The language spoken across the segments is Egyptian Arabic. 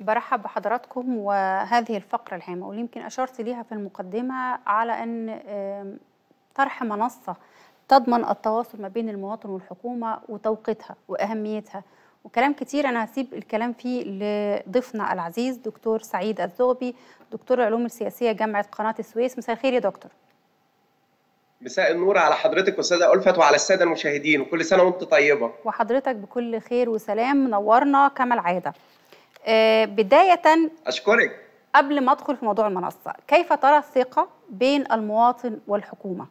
برحب بحضراتكم وهذه الفقرة الهامة ويمكن أشرت ليها في المقدمة على أن طرح منصة تضمن التواصل ما بين المواطن والحكومة وتوقيتها وأهميتها وكلام كتير أنا هسيب الكلام فيه لضيفنا العزيز دكتور سعيد الزغبي دكتور العلوم السياسية جامعة قناة السويس مساء الخير يا دكتور مساء النور على حضرتك استاذه الفت وعلى الساده المشاهدين وكل سنه وانت طيبه وحضرتك بكل خير وسلام منورنا كما العاده آه بدايه اشكرك قبل ما ادخل في موضوع المنصه كيف ترى الثقه بين المواطن والحكومه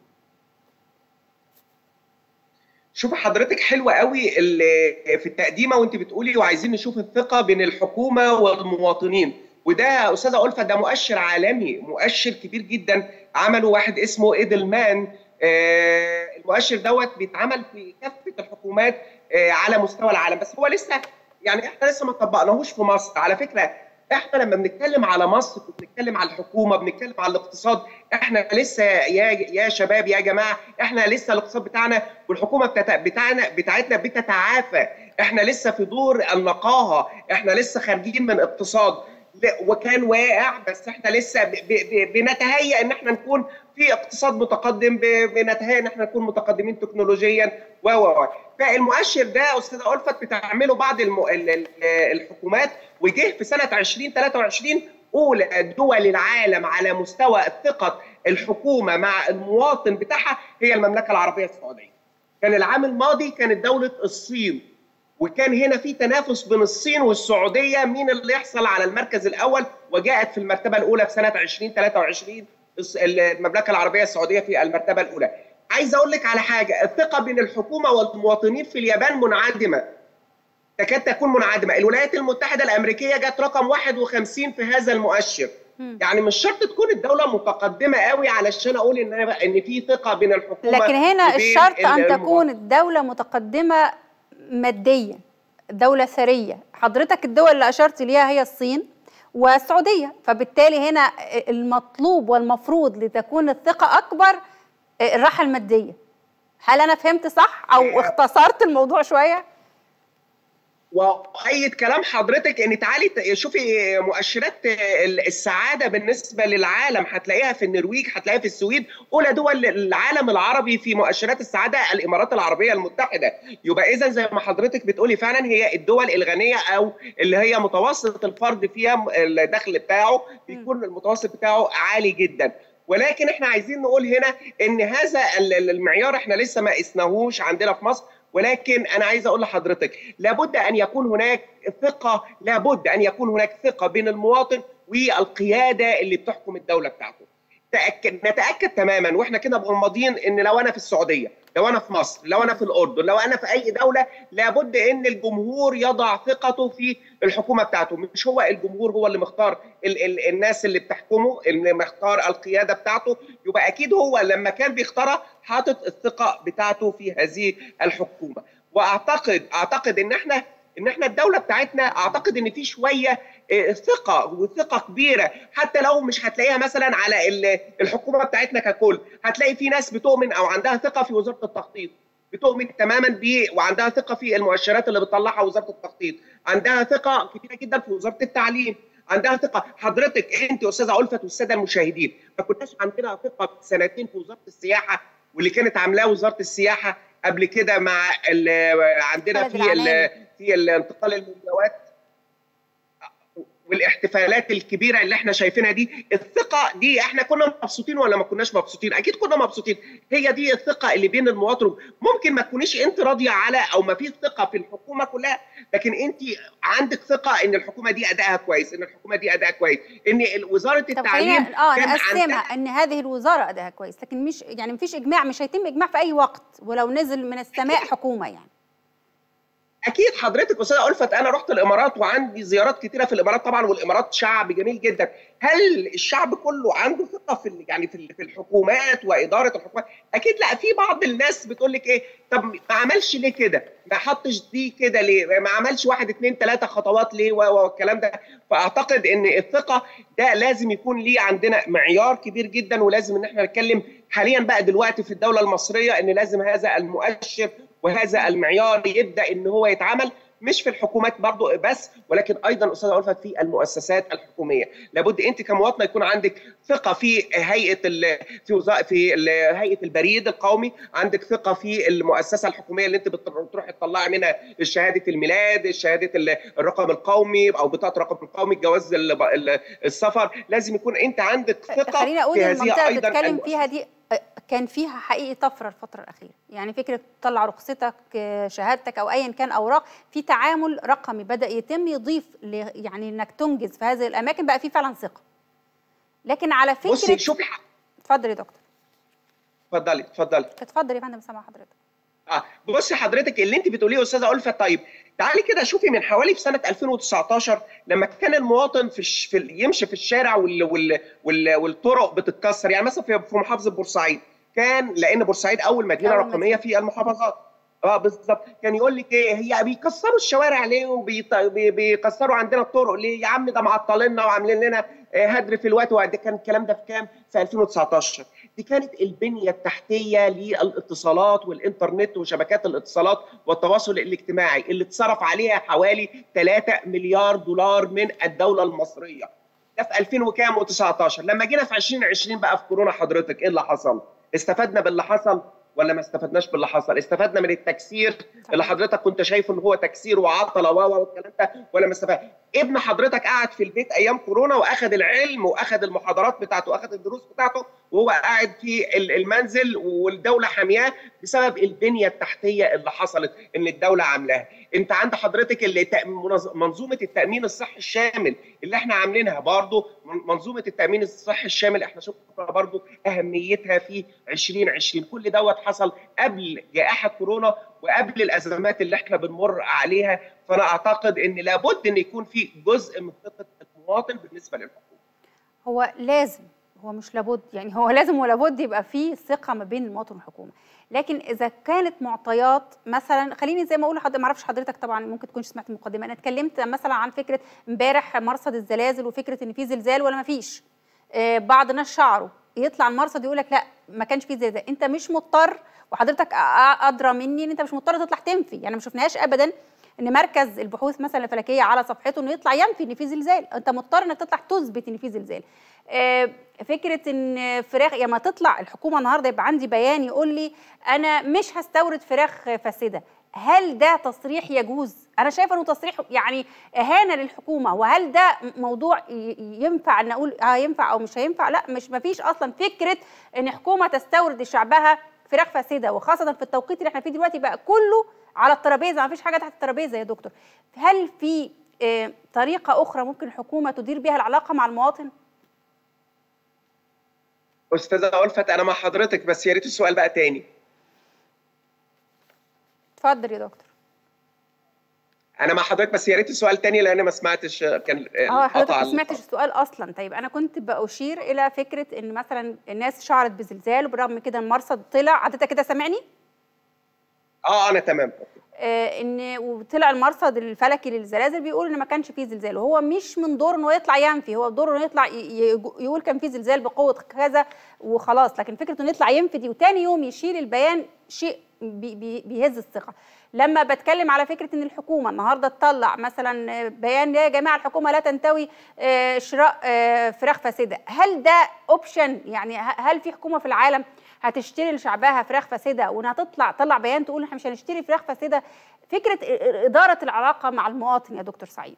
شوف حضرتك حلوه قوي في التقديمه وانت بتقولي وعايزين نشوف الثقه بين الحكومه والمواطنين وده استاذه الفت ده مؤشر عالمي مؤشر كبير جدا عمله واحد اسمه ايدلمان آه المؤشر دوت بيتعمل في كافه الحكومات آه على مستوى العالم بس هو لسه يعني احنا لسه ما طبقناهوش في مصر على فكره احنا لما بنتكلم على مصر بنتكلم على الحكومه بنتكلم على الاقتصاد احنا لسه يا يا شباب يا جماعه احنا لسه الاقتصاد بتاعنا والحكومه بتاعنا بتاعتنا بتتعافى احنا لسه في دور النقاهه احنا لسه خارجين من اقتصاد وكان واقع بس احنا لسه بنتهيأ ان احنا نكون في اقتصاد متقدم بنتهيأ ان احنا نكون متقدمين تكنولوجيا و و فالمؤشر ده استاذه الفت بتعمله بعض الحكومات وجه في سنه 2023 اولى دول العالم على مستوى ثقه الحكومه مع المواطن بتاعها هي المملكه العربيه السعوديه. كان العام الماضي كانت دوله الصين وكان هنا في تنافس بين الصين والسعوديه مين اللي يحصل على المركز الاول وجاءت في المرتبه الاولى في سنه 2023 المملكه العربيه السعوديه في المرتبه الاولى. عايز اقول لك على حاجه الثقه بين الحكومه والمواطنين في اليابان منعدمه. تكاد تكون منعدمه، الولايات المتحده الامريكيه جت رقم 51 في هذا المؤشر. يعني مش شرط تكون الدوله متقدمه قوي علشان اقول ان ان في ثقه بين الحكومه لكن هنا الشرط ان تكون الدوله متقدمه ماديا دولة ثرية حضرتك الدول اللي أشرت ليها هي الصين والسعودية فبالتالي هنا المطلوب والمفروض لتكون الثقة أكبر الراحة المادية هل أنا فهمت صح أو اختصرت الموضوع شوية؟ وايد كلام حضرتك ان تعالي شوفي مؤشرات السعاده بالنسبه للعالم هتلاقيها في النرويج هتلاقيها في السويد اولى دول العالم العربي في مؤشرات السعاده الامارات العربيه المتحده يبقى اذا زي ما حضرتك بتقولي فعلا هي الدول الغنيه او اللي هي متوسط الفرد فيها الدخل بتاعه بيكون المتوسط بتاعه عالي جدا ولكن احنا عايزين نقول هنا ان هذا المعيار احنا لسه ما قسناهوش عندنا في مصر ولكن انا عايز اقول لحضرتك لابد ان يكون هناك ثقه لابد ان يكون هناك ثقه بين المواطن والقياده اللي بتحكم الدوله بتاعته تأكد نتاكد تماما واحنا كده ماضيين ان لو انا في السعوديه لو انا في مصر لو انا في الاردن لو انا في اي دوله لابد ان الجمهور يضع ثقته في الحكومه بتاعته مش هو الجمهور هو اللي مختار ال ال الناس اللي بتحكمه اللي مختار القياده بتاعته يبقى اكيد هو لما كان بيختارها حاطط الثقه بتاعته في هذه الحكومه واعتقد اعتقد ان احنا ان احنا الدوله بتاعتنا اعتقد ان في شويه ثقه وثقه كبيره حتى لو مش هتلاقيها مثلا على الحكومه بتاعتنا ككل هتلاقي في ناس بتؤمن او عندها ثقه في وزاره التخطيط بتؤمن تماما ب وعندها ثقه في المؤشرات اللي بتطلعها وزاره التخطيط عندها ثقه كبيره جدا في وزاره التعليم عندها ثقه حضرتك انت استاذه الفت والساده المشاهدين ما كناش عندنا ثقه سنتين في وزاره السياحه واللي كانت عاملاه وزاره السياحه قبل كده مع عندنا في في الانتقال المومياوات والاحتفالات الكبيره اللي احنا شايفينها دي الثقه دي احنا كنا مبسوطين ولا ما كناش مبسوطين اكيد كنا مبسوطين هي دي الثقه اللي بين المواطن ممكن ما تكونيش انت راضيه على او ما فيش ثقه في الحكومه كلها لكن انت عندك ثقه ان الحكومه دي ادائها كويس ان الحكومه دي ادائها كويس ان وزاره التعليم اه نقسمها ان هذه الوزاره ادائها كويس لكن مش يعني ما فيش اجماع مش هيتم اجماع في اي وقت ولو نزل من السماء حكومه يعني اكيد حضرتك استاذه الفت انا رحت الامارات وعندي زيارات كتيره في الامارات طبعا والامارات شعب جميل جدا هل الشعب كله عنده ثقه في يعني في الحكومات واداره الحكومات اكيد لا في بعض الناس بتقول لك ايه طب ما عملش ليه كده ما حطش دي كده ليه ما عملش واحد اثنين ثلاثه خطوات ليه والكلام ده فاعتقد ان الثقه ده لازم يكون ليه عندنا معيار كبير جدا ولازم ان احنا نتكلم حاليا بقى دلوقتي في الدوله المصريه ان لازم هذا المؤشر وهذا المعيار يبدا ان هو يتعمل مش في الحكومات برضو بس ولكن ايضا استاذه الفت في المؤسسات الحكوميه لابد انت كمواطنه يكون عندك ثقه في هيئه في وظائف في هيئه البريد القومي عندك ثقه في المؤسسه الحكوميه اللي انت بتروحي تطلعي منها شهاده الميلاد شهاده الرقم القومي او بطاقه الرقم القومي جواز السفر لازم يكون انت عندك ثقه خليني اقول المنطقه اللي بتتكلم فيها دي كان فيها حقيقي طفره الفتره الاخيره يعني فكره تطلع رخصتك شهادتك او ايا كان اوراق في تعامل رقمي بدا يتم يضيف يعني انك تنجز في هذه الاماكن بقى في فعلا ثقه لكن على فكره بصي شوفي اتفضل يا دكتور اتفضلي اتفضلي اتفضل يا فندم سامع حضرتك اه بصي حضرتك اللي انت بتقوليه يا استاذه الفت طيب تعالي كده شوفي من حوالي في سنه 2019 لما كان المواطن في, الش... في يمشي في الشارع وال... وال... وال... والطرق بتتكسر يعني مثلا في محافظه بورسعيد كان لان بورسعيد اول مدينه رقميه في المحافظات اه بالظبط كان يقول لك ايه هي بيكسروا الشوارع ليه وبيكسروا عندنا الطرق ليه يا عم ده معطليننا وعاملين لنا هدر في الوقت وده كان الكلام ده في كام في 2019 دي كانت البنيه التحتيه للاتصالات والانترنت وشبكات الاتصالات والتواصل الاجتماعي اللي اتصرف عليها حوالي 3 مليار دولار من الدوله المصريه ده في 2000 وكام و19 لما جينا في 2020 بقى في كورونا حضرتك ايه اللي حصل استفدنا باللي حصل ولا ما استفدناش باللي حصل استفدنا من التكسير اللي حضرتك كنت شايفه ان هو تكسير وعطله و والكلام ده ولا ما استفاد ابن حضرتك قاعد في البيت ايام كورونا واخد العلم واخد المحاضرات بتاعته واخد الدروس بتاعته وهو قاعد في المنزل والدوله حامياه بسبب البنيه التحتيه اللي حصلت ان الدوله عاملاها انت عند حضرتك اللي منظومه التامين الصحي الشامل اللي احنا عاملينها برضه منظومه التامين الصحي الشامل احنا شفنا برضه اهميتها في 2020 كل دوت حصل قبل جائحه كورونا وقبل الازمات اللي احنا بنمر عليها فانا اعتقد ان لابد ان يكون في جزء من ثقه المواطن بالنسبه للحكومه. هو لازم هو مش لابد يعني هو لازم ولابد يبقى في ثقه ما بين المواطن والحكومه لكن اذا كانت معطيات مثلا خليني زي ما اقول حد ما اعرفش حضرتك طبعا ممكن تكونش سمعت المقدمه انا اتكلمت مثلا عن فكره امبارح مرصد الزلازل وفكره ان في زلزال ولا ما فيش آه بعض الناس شعروا يطلع المرصد يقول لك لا ما كانش في زلزال انت مش مضطر وحضرتك ادرى مني ان انت مش مضطر تطلع تنفي يعني ما شفناهاش ابدا ان مركز البحوث مثلا الفلكيه على صفحته انه يطلع ينفي ان في زلزال انت مضطر انك تطلع تثبت ان في زلزال آه فكره ان فراخ يعني ما تطلع الحكومه النهارده يبقى عندي بيان يقول لي انا مش هستورد فراخ فاسده هل ده تصريح يجوز انا شايفه انه تصريح يعني اهانه للحكومه وهل ده موضوع ينفع ان اقول اه ينفع او مش هينفع لا مش ما فيش اصلا فكره ان حكومه تستورد لشعبها فراخ فاسده وخاصه في التوقيت اللي احنا فيه دلوقتي بقى كله على الترابيزه ما فيش حاجه تحت الترابيزه يا دكتور هل في اه طريقه اخرى ممكن الحكومه تدير بها العلاقه مع المواطن استاذه الفت انا مع حضرتك بس يا ريت السؤال بقى تاني اتفضل يا دكتور انا مع حضرتك بس يا ريت السؤال تاني لان ما سمعتش كان اه حضرتك ما سمعتش السؤال اصلا طيب انا كنت باشير الى فكره ان مثلا الناس شعرت بزلزال وبرغم من كده المرصد طلع حضرتك كده سامعني اه انا تمام آه ان وطلع المرصد الفلكي للزلازل بيقول ان ما كانش فيه زلزال وهو مش من دوره انه يطلع ينفي هو دوره انه يطلع يقول كان فيه زلزال بقوه كذا وخلاص لكن فكره انه يطلع ينفي دي وتاني يوم يشيل البيان شيء بي بي بيهز الثقه لما بتكلم على فكره ان الحكومه النهارده تطلع مثلا بيان يا جماعه الحكومه لا تنتوي شراء فراخ فاسده هل ده اوبشن يعني هل في حكومه في العالم هتشتري لشعبها فراخ فاسده وانها تطلع تطلع بيان تقول احنا مش هنشتري فراخ فاسده فكره اداره العلاقه مع المواطن يا دكتور سعيد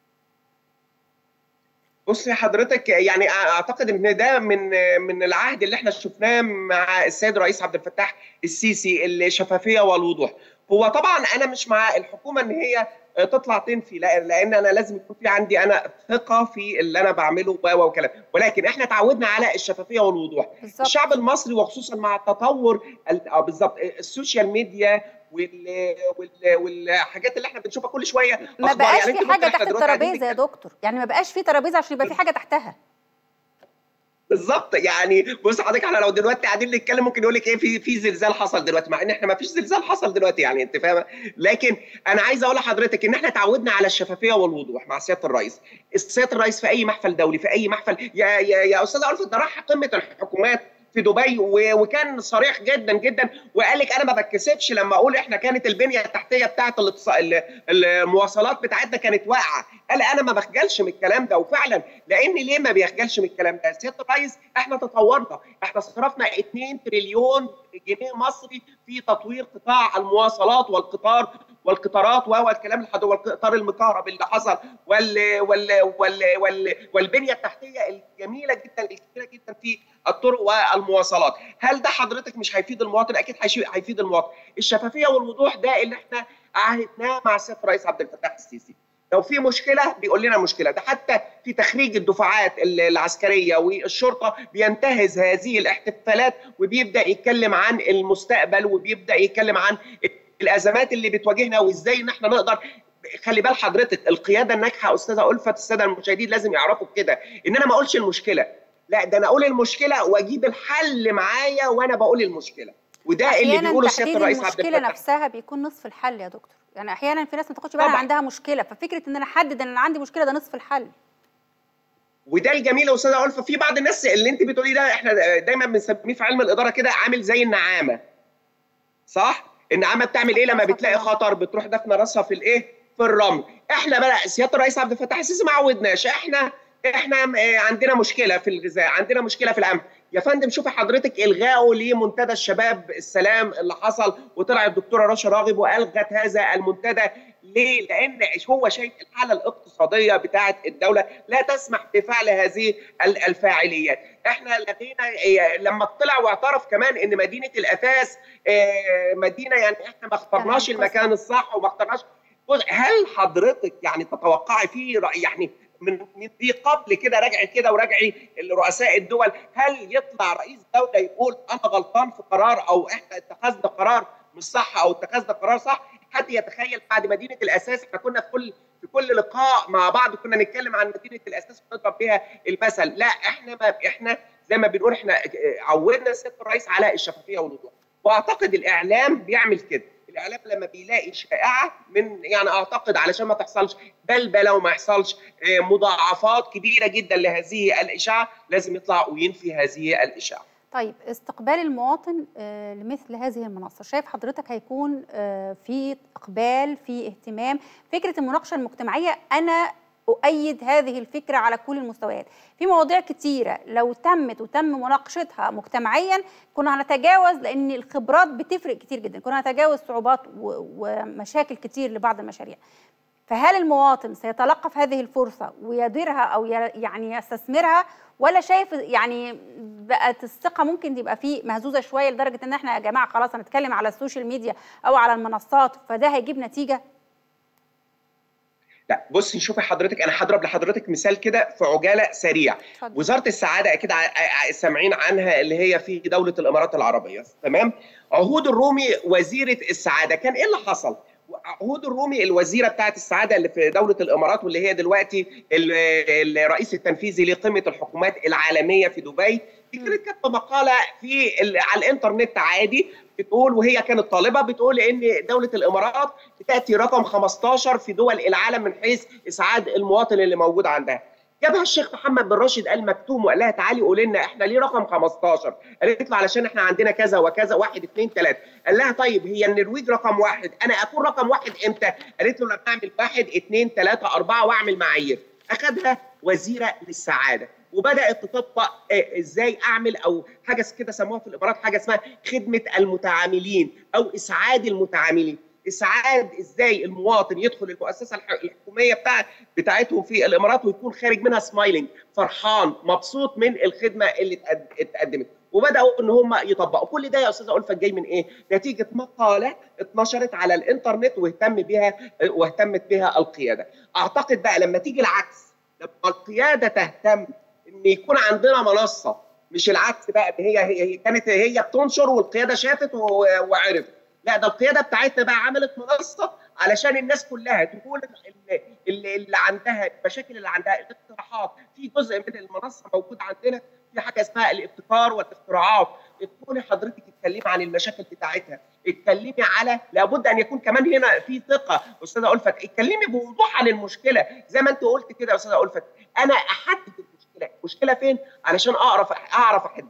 بصي حضرتك يعني اعتقد ان ده من من العهد اللي احنا شفناه مع السيد الرئيس عبد الفتاح السيسي الشفافيه والوضوح هو طبعا انا مش مع الحكومه ان هي تطلع تنفي لان انا لازم يكون في عندي انا ثقه في اللي انا بعمله وكلام ولكن احنا تعودنا على الشفافيه والوضوح بالزبط. الشعب المصري وخصوصا مع التطور بالظبط السوشيال ميديا وال... وال... والحاجات اللي احنا بنشوفها كل شويه ما بقاش يعني في حاجه تحت الترابيزه يا دكتور يعني ما بقاش في ترابيزه عشان يبقى في حاجه تحتها بالظبط يعني بص حضرتك احنا لو دلوقتي قاعدين نتكلم ممكن يقول لك ايه في في زلزال حصل دلوقتي مع ان احنا ما فيش زلزال حصل دلوقتي يعني انت فاهمه لكن انا عايز اقول لحضرتك ان احنا تعودنا على الشفافيه والوضوح مع سياده الرئيس سياده الرئيس في اي محفل دولي في اي محفل يا يا يا استاذ الفت ده راح قمه الحكومات في دبي وكان صريح جدا جدا وقال لك انا ما بتكسفش لما اقول احنا كانت البنيه التحتيه بتاعه المواصلات بتاعتنا كانت واقعه قال انا ما بخجلش من الكلام ده وفعلا لان ليه ما بيخجلش من الكلام ده سياده الرئيس احنا تطورنا احنا صرفنا 2 تريليون جنيه مصري في تطوير قطاع المواصلات والقطار والقطارات وهو الكلام لحد والقطار المكهرب اللي حصل وال وال وال وال والبنيه التحتيه الجميله جدا الكثيره جدا في الطرق والمواصلات هل ده حضرتك مش هيفيد المواطن اكيد هيفيد المواطن الشفافيه والوضوح ده اللي احنا عهدناه مع السيد الرئيس عبد الفتاح السيسي لو في مشكله بيقول لنا مشكله ده حتى في تخريج الدفعات العسكريه والشرطه بينتهز هذه الاحتفالات وبيبدا يتكلم عن المستقبل وبيبدا يتكلم عن الازمات اللي بتواجهنا وازاي ان احنا نقدر خلي بال حضرتك القياده الناجحه استاذه الفت الساده المشاهدين لازم يعرفوا كده ان انا ما اقولش المشكله لا ده انا اقول المشكله واجيب الحل معايا وانا بقول المشكله وده اللي بيقوله سياده الرئيس عبد الفتاح المشكله نفسها بيكون نصف الحل يا دكتور يعني احيانا في ناس ما تاخدش بالها عندها مشكله ففكره ان انا احدد ان انا عندي مشكله ده نصف الحل وده الجميل يا استاذه الفه في بعض الناس اللي انت بتقولي ده احنا دايما بنسميه في علم الاداره كده عامل زي النعامه صح النعامه بتعمل ايه لما بتلاقي خطر بتروح دافنه راسها في الايه في الرمل احنا بقى سياده الرئيس عبد الفتاح السيسي ما عودناش احنا احنا عندنا مشكله في الغذاء عندنا مشكله في الامن يا فندم شوفي حضرتك الغائه لمنتدى الشباب السلام اللي حصل وطلع الدكتوره رشا راغب والغت هذا المنتدى ليه؟ لان هو شايف الحاله الاقتصاديه بتاعه الدوله لا تسمح بفعل هذه الفاعليات، احنا لقينا لما طلع واعترف كمان ان مدينه الاثاث مدينه يعني احنا ما اخترناش المكان الصح وما اخترناش هل حضرتك يعني تتوقعي في يعني من دي قبل كده راجعي كده وراجعي رؤساء الدول هل يطلع رئيس دوله يقول انا غلطان في قرار او احنا اتخذنا قرار مش صح او اتخذنا قرار صح حد يتخيل بعد مدينه الاساس احنا كنا في كل في كل لقاء مع بعض كنا نتكلم عن مدينه الاساس ونضرب بيها المثل لا احنا ما احنا زي ما بنقول احنا عودنا سياده الرئيس على الشفافيه والوضوح واعتقد الاعلام بيعمل كده الاعلام لما بيلاقي شائعه من يعني اعتقد علشان ما تحصلش بلبله وما يحصلش مضاعفات كبيره جدا لهذه الاشاعه لازم يطلع وينفي هذه الاشاعه. طيب استقبال المواطن لمثل هذه المنصه شايف حضرتك هيكون في اقبال في اهتمام فكره المناقشه المجتمعيه انا أؤيد هذه الفكرة على كل المستويات في مواضيع كتيرة لو تمت وتم مناقشتها مجتمعيا كنا هنتجاوز لأن الخبرات بتفرق كتير جدا كنا هنتجاوز صعوبات ومشاكل كتير لبعض المشاريع فهل المواطن سيتلقف هذه الفرصة ويديرها أو يعني يستثمرها ولا شايف يعني بقت الثقة ممكن تبقى فيه مهزوزة شوية لدرجة إن إحنا يا جماعة خلاص هنتكلم على السوشيال ميديا أو على المنصات فده هيجيب نتيجة لا بصي شوفي حضرتك انا هضرب لحضرتك مثال كده في عجاله سريع فضل. وزاره السعاده اكيد سامعين عنها اللي هي في دوله الامارات العربيه تمام عهود الرومي وزيره السعاده كان ايه اللي حصل عهود الرومي الوزيره بتاعه السعاده اللي في دوله الامارات واللي هي دلوقتي الرئيس التنفيذي لقمه الحكومات العالميه في دبي دي كانت كاتبه مقاله في على الانترنت عادي بتقول وهي كانت طالبه بتقول ان دوله الامارات بتاتي رقم 15 في دول العالم من حيث اسعاد المواطن اللي موجود عندها. جابها الشيخ محمد بن راشد ال مكتوم وقال لها تعالي قولي لنا احنا ليه رقم 15 قالت له علشان احنا عندنا كذا وكذا واحد اثنين ثلاثه قال لها طيب هي النرويج رقم واحد انا اكون رقم واحد امتى قالت له لما اعمل واحد اثنين ثلاثه اربعه واعمل معايير اخذها وزيره للسعاده وبدات تطبق ازاي اعمل او حاجه كده سموها في الامارات حاجه اسمها خدمه المتعاملين او اسعاد المتعاملين اسعاد ازاي المواطن يدخل المؤسسه الحكوميه بتاع بتاعتهم في الامارات ويكون خارج منها سمايلنج فرحان مبسوط من الخدمه اللي اتقدمت وبداوا ان هم يطبقوا كل ده يا استاذه الفه جاي من ايه نتيجه مقاله اتنشرت على الانترنت واهتم بها واهتمت بها القياده اعتقد بقى لما تيجي العكس لما القياده تهتم ان يكون عندنا منصه مش العكس بقى هي هي كانت هي بتنشر والقياده شافت وعرفت لا ده القياده بتاعتنا بقى عملت منصه علشان الناس كلها تقول اللي, اللي عندها المشاكل اللي عندها الاقتراحات في جزء من المنصه موجود عندنا في حاجه اسمها الابتكار والاختراعات تكوني حضرتك تتكلمي عن المشاكل بتاعتها اتكلمي على لابد ان يكون كمان هنا في ثقه استاذه الفت اتكلمي بوضوح عن المشكله زي ما انت قلت كده يا استاذه الفت انا احدد المشكله المشكله فين علشان اعرف اعرف احدها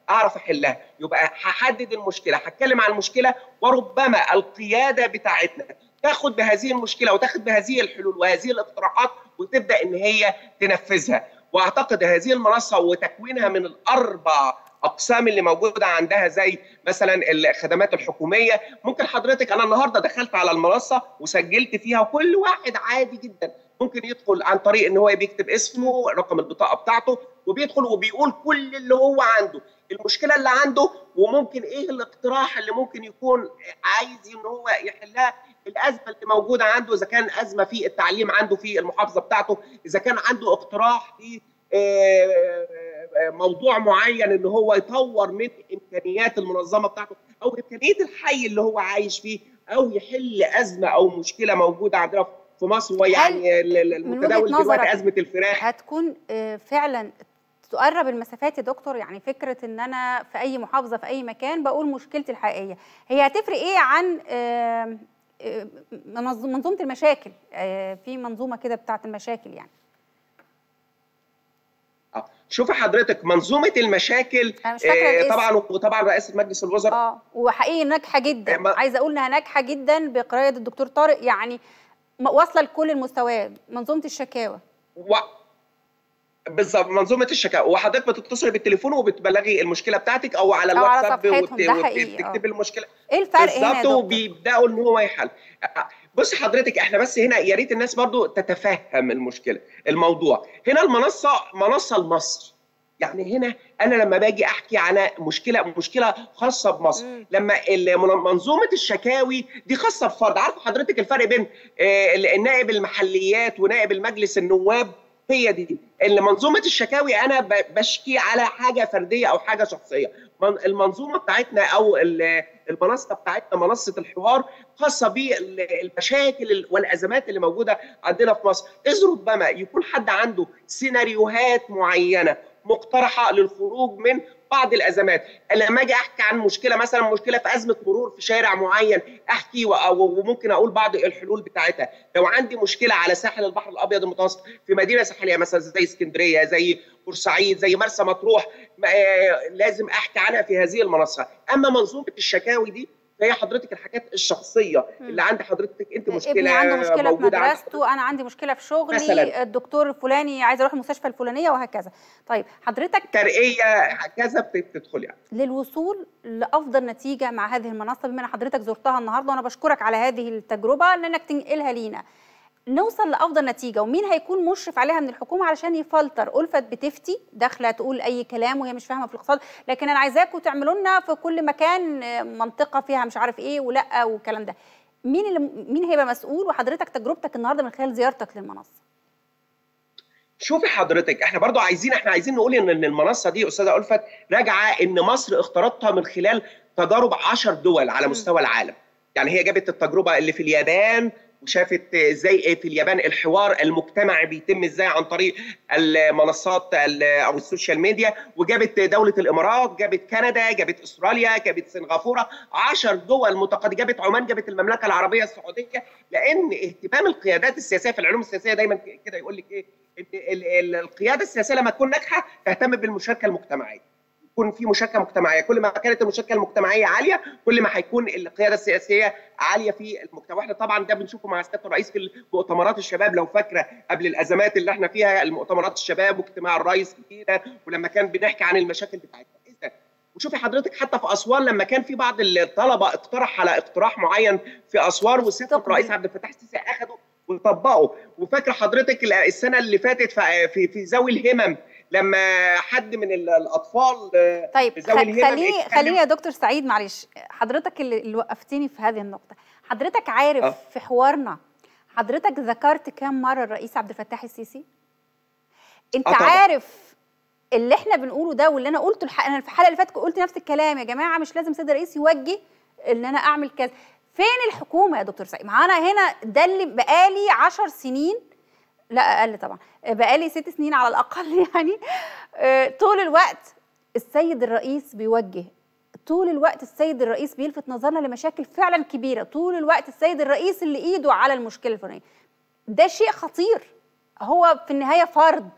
اعرف احلها يبقى هحدد المشكله هتكلم عن المشكله وربما القياده بتاعتنا تاخد بهذه المشكله وتاخد بهذه الحلول وهذه الاقتراحات وتبدا ان هي تنفذها واعتقد هذه المنصه وتكوينها من الاربع اقسام اللي موجوده عندها زي مثلا الخدمات الحكوميه ممكن حضرتك انا النهارده دخلت على المنصه وسجلت فيها وكل واحد عادي جدا ممكن يدخل عن طريق ان هو بيكتب اسمه رقم البطاقه بتاعته وبيدخل وبيقول كل اللي هو عنده المشكله اللي عنده وممكن ايه الاقتراح اللي ممكن يكون عايز ان هو يحلها الازمه اللي موجوده عنده اذا كان ازمه في التعليم عنده في المحافظه بتاعته اذا كان عنده اقتراح في موضوع معين ان هو يطور من امكانيات المنظمه بتاعته او امكانيه الحي اللي هو عايش فيه او يحل ازمه او مشكله موجوده عندنا في مصر ويعني المتداول دلوقتي ازمه الفراخ هتكون فعلا تقرب المسافات يا دكتور يعني فكره ان انا في اي محافظه في اي مكان بقول مشكلتي الحقيقيه هي هتفرق ايه عن منظومه المشاكل في منظومه كده بتاعه المشاكل يعني شوفي حضرتك منظومه المشاكل أنا مش فاكرة آه طبعا وطبعا رئاسه مجلس الوزراء اه وحقيقي ناجحه جدا ما- عايزه اقول انها ناجحه جدا بقياده الدكتور طارق يعني م- واصله لكل المستويات منظومه الشكاوى و... بالظبط منظومه الشكاوى وحضرتك بتتصلي بالتليفون وبتبلغي المشكله بتاعتك او على أو على الواتساب صفحتهم، ده حقيقي، آه. وبتكتبي المشكله ايه الفرق هنا يا بالظبط دكتور وبيبداوا ان هو يحل بص حضرتك احنا بس هنا يا ريت الناس برضو تتفهم المشكله الموضوع هنا المنصه منصه لمصر يعني هنا انا لما باجي احكي على مشكله مشكله خاصه بمصر مم. لما المن- منظومه الشكاوي دي خاصه بفرد عارف حضرتك الفرق بين آه، النائب المحليات ونائب المجلس النواب هي دي اللي منظومه الشكاوي انا ب- بشكي على حاجه فرديه او حاجه شخصيه من- المنظومه بتاعتنا او ال- المنصه بتاعتنا منصه الحوار خاصه بالمشاكل والازمات اللي موجوده عندنا في مصر اذ ربما يكون حد عنده سيناريوهات معينه مقترحه للخروج من بعض الازمات لما اجي احكي عن مشكله مثلا مشكله في ازمه مرور في شارع معين احكي و- وممكن اقول بعض الحلول بتاعتها لو عندي مشكله على ساحل البحر الابيض المتوسط في مدينه ساحليه مثلا زي اسكندريه زي بورسعيد زي مرسى مطروح ما- آه، لازم احكي عنها في هذه المنصه اما منظومه الشكاوي دي فهي حضرتك الحاجات الشخصيه مم. اللي عند حضرتك انت مشكله ابني عنده مشكله في موجوده عند مدرسته انا عندي مشكله في شغلي مثلاً. الدكتور الفلاني عايز اروح المستشفى الفلانيه وهكذا طيب حضرتك ترقيه هكذا بتدخل يعني للوصول لافضل نتيجه مع هذه المنصه بما ان حضرتك زرتها النهارده وانا بشكرك على هذه التجربه انك تنقلها لينا نوصل لافضل نتيجه ومين هيكون مشرف عليها من الحكومه علشان يفلتر الفت بتفتي داخله تقول اي كلام وهي مش فاهمه في الاقتصاد لكن انا عايزاكم تعملوا لنا في كل مكان آه، منطقه فيها مش عارف ايه ولا والكلام ده مين اللي مين هيبقى مسؤول وحضرتك تجربتك النهارده من خلال زيارتك للمنصه شوفي حضرتك احنا برضو عايزين احنا عايزين نقول ان إن المنصه دي استاذه الفت راجعه ان مصر اختارتها من خلال تجارب 10 دول على مم. مستوى العالم يعني هي جابت التجربه اللي في اليابان وشافت ازاي في اليابان الحوار المجتمعي بيتم ازاي عن طريق المنصات ال- او السوشيال ميديا وجابت دوله الامارات جابت كندا جابت استراليا جابت سنغافوره 10 دول متقدمه جابت عمان جابت المملكه العربيه السعوديه لان اهتمام القيادات السياسيه في العلوم السياسيه دايما كده يقول لك ايه إن ال- ال- القياده السياسيه لما تكون ناجحه تهتم بالمشاركه المجتمعيه يكون في مشاركه مجتمعيه كل ما كانت المشاركه المجتمعيه عاليه كل ما هيكون القياده السياسيه عاليه في المجتمع واحنا طبعا ده بنشوفه مع سياده الرئيس في مؤتمرات الشباب لو فاكره قبل الازمات اللي احنا فيها المؤتمرات الشباب واجتماع الرئيس كده ولما كان بنحكي عن المشاكل بتاعتنا اذا وشوفي حضرتك حتى في اسوان لما كان في بعض الطلبه اقترح على اقتراح معين في اسوان وسياده تقبل. الرئيس عبد الفتاح السيسي اخده وطبقه وفاكره حضرتك السنه اللي فاتت في في, في ذوي الهمم لما حد من ال- الاطفال آه، طيب ذوي خ- الهمم خليني اتكلم- خليني يا دكتور سعيد معلش حضرتك اللي, اللي وقفتني في هذه النقطة حضرتك عارف آه. في حوارنا حضرتك ذكرت كام مرة الرئيس عبد الفتاح السيسي انت آه طبعاً. عارف اللي احنا بنقوله ده واللي انا قلته الح... انا في الحلقة اللي فاتت قلت نفس الكلام يا جماعة مش لازم سيد الرئيس يوجه ان انا اعمل كذا فين الحكومة يا دكتور سعيد ما انا هنا ده اللي بقالي عشر سنين لا اقل طبعا بقالي ست سنين على الاقل يعني آه، طول الوقت السيد الرئيس بيوجه طول الوقت السيد الرئيس بيلفت نظرنا لمشاكل فعلا كبيره طول الوقت السيد الرئيس اللي ايده على المشكله الفلانيه ده شيء خطير هو في النهايه فرد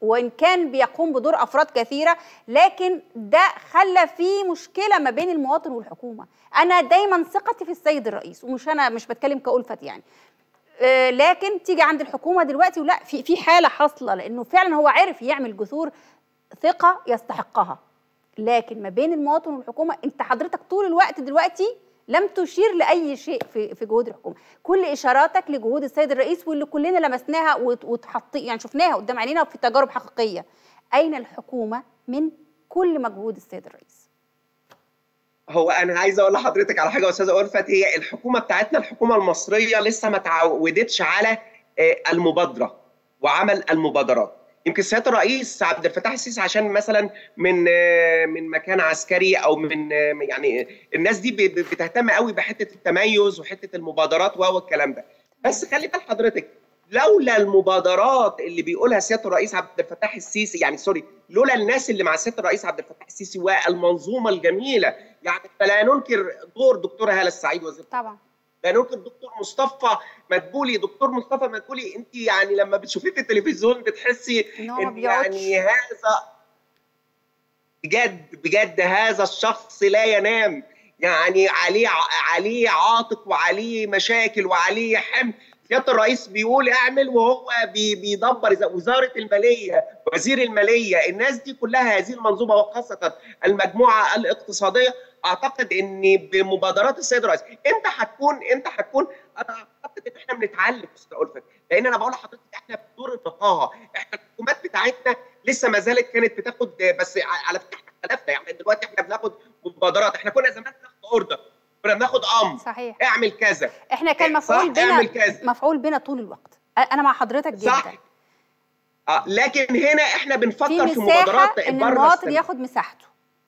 وان كان بيقوم بدور افراد كثيره لكن ده خلى في مشكله ما بين المواطن والحكومه انا دايما ثقتي في السيد الرئيس ومش انا مش بتكلم كألفت يعني آه، لكن تيجي عند الحكومه دلوقتي ولا في في حاله حاصله لانه فعلا هو عرف يعمل جسور ثقه يستحقها لكن ما بين المواطن والحكومه انت حضرتك طول الوقت دلوقتي لم تشير لاي شيء في في جهود الحكومه كل اشاراتك لجهود السيد الرئيس واللي كلنا لمسناها وت- وتحط يعني شفناها قدام عينينا في تجارب حقيقيه اين الحكومه من كل مجهود السيد الرئيس هو انا عايز اقول لحضرتك على حاجه يا استاذه ألفت هي الحكومه بتاعتنا الحكومه المصريه لسه ما تعودتش على آه، المبادره وعمل المبادرات يمكن سياده الرئيس عبد الفتاح السيسي عشان مثلا من آه، من مكان عسكري او من آه، يعني الناس دي ب- ب- بتهتم قوي بحته التميز وحته المبادرات وهو الكلام ده بس خلي بال حضرتك لولا المبادرات اللي بيقولها سياده الرئيس عبد الفتاح السيسي يعني سوري لولا الناس اللي مع سياده الرئيس عبد الفتاح السيسي والمنظومه الجميله يعني فلا ننكر دور دكتوره هاله السعيد وزير طبعا لا ننكر دكتور مصطفى مدبولي دكتور مصطفى مدبولي انت يعني لما بتشوفيه في التلفزيون بتحسي ان هو ما ان بيقعدش يعني هذا بجد بجد هذا الشخص لا ينام يعني عليه عليه عاتق وعليه مشاكل وعليه حمل سياده الرئيس بيقول اعمل وهو بي- بيدبر إذا- وزاره الماليه وزير الماليه الناس دي كلها هذه المنظومه وخاصه المجموعه الاقتصاديه اعتقد ان بمبادرات السيد الرئيس انت هتكون انت هتكون انا اعتقد ان احنا بنتعلم استاذ ألفت لان انا بقول لحضرتك احنا في دور النقاهه احنا الحكومات بتاعتنا لسه ما زالت كانت بتاخد بس على فكره احنا اختلفنا يعني دلوقتي احنا بناخد مبادرات احنا كنا زمان بناخد اوردر كنا بناخد امر صحيح اعمل كذا احنا كان صح، مفعول بنا اعمل كذا. مفعول بنا طول الوقت انا مع حضرتك جدا صح آه لكن هنا احنا في بنفكر في مساحه مبادرات ان بره المواطن السن. ياخد مساحته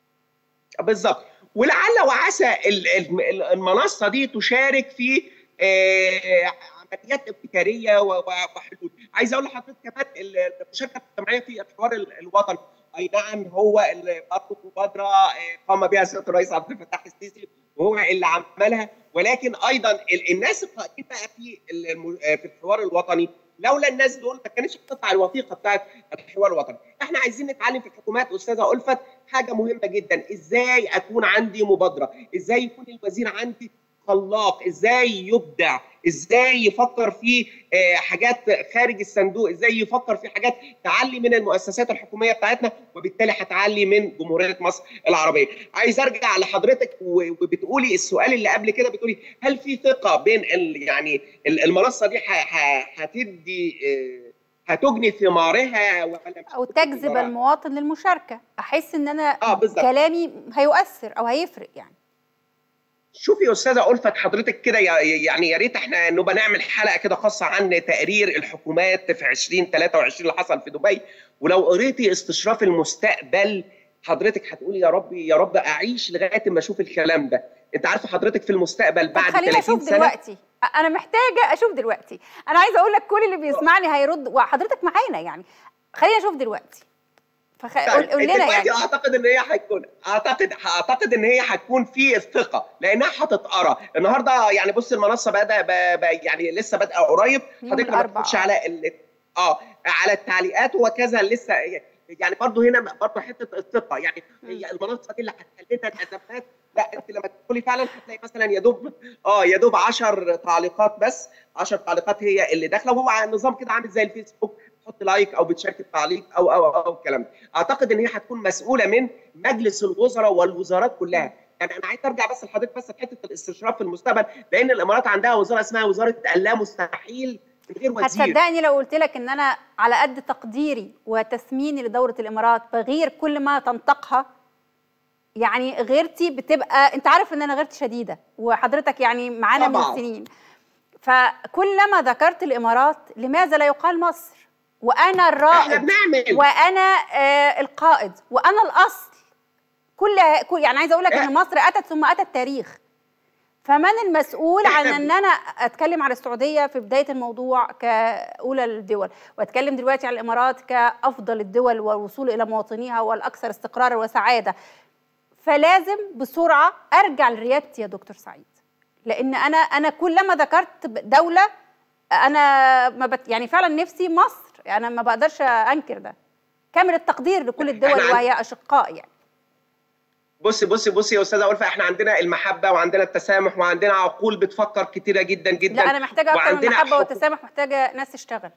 بالظبط ولعل وعسى ال- ال- المنصه دي تشارك في آه، عمليات ابتكاريه و- و- وحلول عايز اقول لحضرتك كمان ال- المشاركه الجماعيه في الحوار ال- الوطني اي نعم هو اللي برضه مبادره آه، قام بها سياده الرئيس عبد الفتاح السيسي وهو اللي عملها ولكن ايضا ال- الناس القائمين بقى في الم- آه، في الحوار الوطني لولا الناس دول ما كانتش هتطلع الوثيقه بتاعت الحوار الوطني احنا عايزين نتعلم في الحكومات استاذه الفت حاجه مهمه جدا ازاي اكون عندي مبادره ازاي يكون الوزير عندي خلاق ازاي يبدع ازاي يفكر في آه، حاجات خارج الصندوق ازاي يفكر في حاجات تعلي من المؤسسات الحكوميه بتاعتنا وبالتالي هتعلي من جمهوريه مصر العربيه عايز ارجع لحضرتك و- وبتقولي السؤال اللي قبل كده بتقولي هل في ثقه بين ال يعني ال- المنصه دي ح- ح- هتدي آه، هتجني ثمارها ولا مش او هتجني تجذب ثمارها؟ المواطن للمشاركه احس ان انا اه بالظبط كلامي هيؤثر او هيفرق يعني شوفي يا استاذه الفت حضرتك كده يا- يعني يا ريت احنا نبقى نعمل حلقه كده خاصه عن تقرير الحكومات في 2023 اللي حصل في دبي ولو قريتي استشراف المستقبل حضرتك هتقولي يا رب يا رب اعيش لغايه ما اشوف الكلام ده انت عارفه حضرتك في المستقبل طب بعد خلينا 30 اشوف سنه دلوقتي أ- انا محتاجه اشوف دلوقتي انا عايزه اقول لك كل اللي بيسمعني هيرد وحضرتك معانا يعني خلينا اشوف دلوقتي فخ... قول قول لنا دلوقتي يعني اعتقد ان هي هتكون اعتقد اعتقد ان هي هتكون في الثقه لانها هتتقرا النهارده يعني بص المنصه بدا ب- ب- يعني لسه بادئه قريب يوم حضرتك لما الأربعاء. تخش على ال... اه على التعليقات وكذا لسه يعني برضه هنا برضه حته الثقه يعني هي المنصه دي اللي هتخلينا الازمات لا انت لما تدخلي فعلا هتلاقي مثلا يا دوب اه يا دوب 10 تعليقات بس 10 تعليقات هي اللي داخله وهو نظام كده عامل زي الفيسبوك تحط لايك او بتشارك التعليق او او او الكلام ده اعتقد ان هي هتكون مسؤوله من مجلس الوزراء والوزارات كلها يعني انا عايز ارجع بس لحضرتك بس لحته الاستشراف في المستقبل لان الامارات عندها وزاره اسمها وزاره اللا مستحيل من غير وزير هتصدقني لو قلت لك ان انا على قد تقديري وتسميني لدوره الامارات بغير كل ما تنطقها يعني غيرتي بتبقى انت عارف ان انا غيرتي شديده وحضرتك يعني معانا من طبعاً. سنين فكلما ذكرت الامارات لماذا لا يقال مصر وانا احنا الرائد بنعمل وانا آه القائد وانا الاصل كل كل- يعني عايزه اقول لك ان مصر اتت ثم اتى التاريخ فمن المسؤول عن إحنا- ان انا اتكلم عن السعوديه في بدايه الموضوع كاولى الدول واتكلم دلوقتي عن الامارات كافضل الدول والوصول الى مواطنيها والاكثر استقرارا وسعاده فلازم بسرعه ارجع لريادتي يا دكتور سعيد لان انا انا كلما ذكرت دوله انا ما بت يعني فعلا نفسي مصر انا ما بقدرش انكر ده كامل التقدير لكل الدول إحنا عن- وهي اشقاء يعني بصي بصي بصي يا استاذه ألفة احنا عندنا المحبه وعندنا التسامح وعندنا عقول بتفكر كتيره جدا جدا لا انا محتاجه اكتر من وعندنا المحبه حقوق- والتسامح محتاجه ناس تشتغل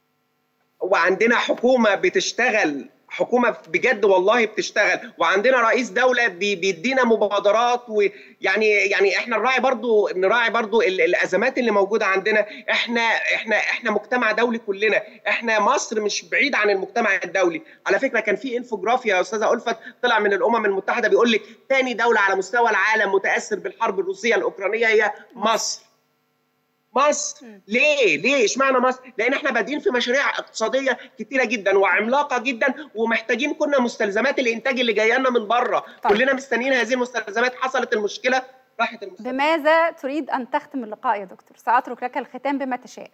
وعندنا حكومه بتشتغل حكومه بجد والله بتشتغل وعندنا رئيس دوله بي- بيدينا مبادرات ويعني يعني احنا نراعي برضو نراعي برضو ال- الازمات اللي موجوده عندنا احنا احنا احنا مجتمع دولي كلنا احنا مصر مش بعيد عن المجتمع الدولي على فكره كان في انفوجرافيا يا استاذه الفت طلع من الامم المتحده بيقول لك ثاني دوله على مستوى العالم متاثر بالحرب الروسيه الاوكرانيه هي مصر مصر مم. ليه ليه اشمعنى مصر لان احنا بادئين في مشاريع اقتصاديه كتيره جدا وعملاقه جدا ومحتاجين كنا مستلزمات الانتاج اللي جايه لنا من بره طيب. كلنا مستنيين هذه المستلزمات حصلت المشكله راحت المستلزمات بماذا تريد ان تختم اللقاء يا دكتور ساترك لك الختام بما تشاء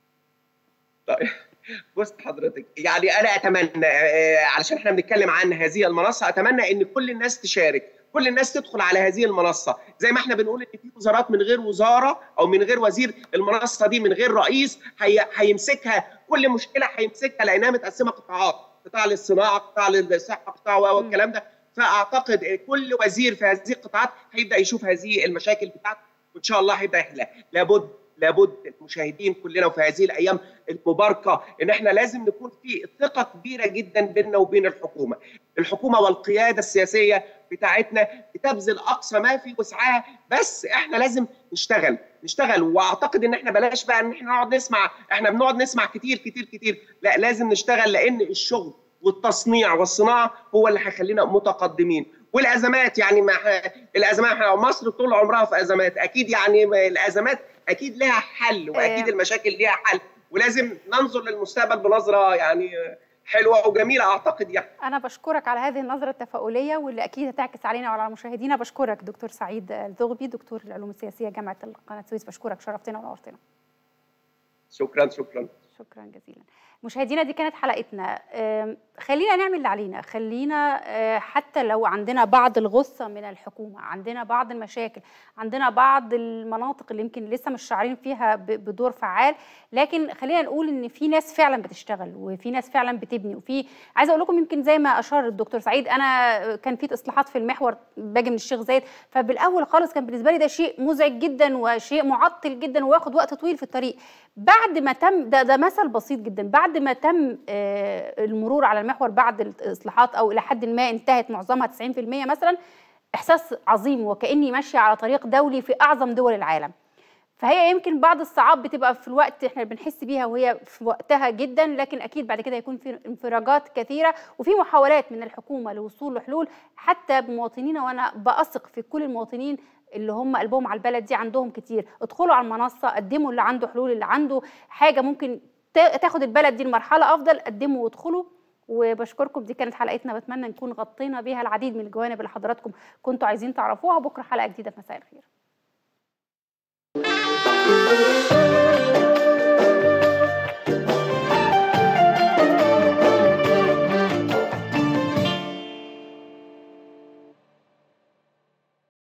طيب بص حضرتك يعني انا اتمنى آه، علشان احنا بنتكلم عن هذه المنصه اتمنى ان كل الناس تشارك كل الناس تدخل على هذه المنصه زي ما احنا بنقول ان في وزارات من غير وزاره او من غير وزير المنصه دي من غير رئيس هي هيمسكها كل مشكله هيمسكها لانها متقسمه قطاعات قطاع للصناعه قطاع للصحه قطاع والكلام ده فاعتقد كل وزير في هذه القطاعات هيبدا يشوف هذه المشاكل بتاعته وان شاء الله هيبدا يحلها لابد لابد المشاهدين كلنا وفي هذه الايام المباركه ان احنا لازم نكون في ثقه كبيره جدا بيننا وبين الحكومه الحكومه والقياده السياسيه بتاعتنا بتبذل اقصى ما في وسعها بس احنا لازم نشتغل نشتغل واعتقد ان احنا بلاش بقى ان احنا نقعد نسمع احنا بنقعد نسمع كتير كتير كتير لا لازم نشتغل لان الشغل والتصنيع والصناعه هو اللي هيخلينا متقدمين والازمات يعني ما ح- الازمات إحنا مصر طول عمرها في ازمات اكيد يعني الازمات اكيد لها حل واكيد آه. المشاكل ليها حل ولازم ننظر للمستقبل بنظره يعني حلوه وجميله اعتقد يعني انا بشكرك على هذه النظره التفاؤليه واللي اكيد هتعكس علينا وعلى مشاهدينا بشكرك دكتور سعيد الذغبي دكتور العلوم السياسيه جامعه قناه السويس بشكرك شرفتنا ونورتنا شكرا شكرا شكرا جزيلا مشاهدينا دي كانت حلقتنا أم، خلينا نعمل اللي علينا خلينا أه، حتى لو عندنا بعض الغصة من الحكومة عندنا بعض المشاكل عندنا بعض المناطق اللي يمكن لسه مش شاعرين فيها ب- بدور فعال لكن خلينا نقول ان في ناس فعلا بتشتغل وفي ناس فعلا بتبني وفي عايزه اقول لكم يمكن زي ما اشار الدكتور سعيد انا كان في اصلاحات في المحور باجي من الشيخ زايد فبالاول خالص كان بالنسبه لي ده شيء مزعج جدا وشيء معطل جدا وياخد وقت طويل في الطريق بعد ما تم ده ده مثل بسيط جدا بعد ما تم آه، المرور على المحور بعد الاصلاحات او الى حد ما انتهت معظمها 90% مثلا احساس عظيم وكاني ماشيه على طريق دولي في اعظم دول العالم فهي يمكن بعض الصعاب بتبقى في الوقت احنا بنحس بيها وهي في وقتها جدا لكن اكيد بعد كده يكون في انفراجات كثيره وفي محاولات من الحكومه للوصول لحلول حتى بمواطنينا وانا بثق في كل المواطنين اللي هم قلبهم على البلد دي عندهم كتير ادخلوا على المنصه قدموا اللي عنده حلول اللي عنده حاجه ممكن تا- تاخد البلد دي لمرحله افضل قدموا وادخلوا وبشكركم دي كانت حلقتنا بتمنى نكون غطينا بيها العديد من الجوانب اللي حضراتكم كنتوا عايزين تعرفوها بكره حلقه جديده في مساء الخير